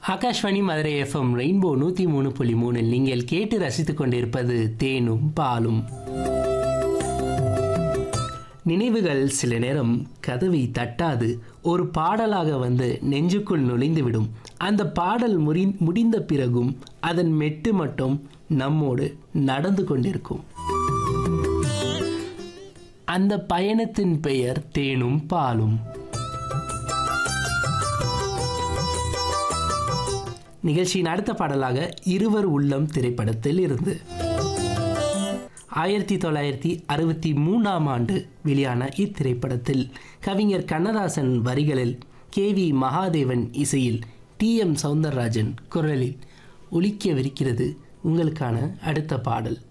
Akashvani Madurai FM rainbow நூற்றி மூணு புள்ளி மூணில் நீங்கள் கேட்டு ரசித்துக் கொண்டிருப்பது தேனும் பாலும் நினைவுகள் சில நேரம் கதவை தட்டாது ஒரு பாடலாக வந்து நெஞ்சுக்குள் நுழைந்துவிடும் அந்த பாடல் முறி முடிந்த பிறகும் அதன் மெட்டு மட்டும் நம்மோடு நடந்து கொண்டிருக்கும் அந்த பயணத்தின் பெயர் தேனும் பாலும் நிகழ்ச்சியின் அடுத்த பாடலாக இருவர் உள்ளம் திரைப்படத்தில் இருந்து ஆயிரத்தி தொள்ளாயிரத்தி அறுபத்தி மூணாம் ஆண்டு வெளியான இத்திரைப்படத்தில் கவிஞர் கண்ணதாசன் வரிகளில் கே வி மகாதேவன் இசையில் டி எம் சவுந்தரராஜன் குரலில் ஒலிக்கவிருக்கிறது உங்களுக்கான அடுத்த பாடல்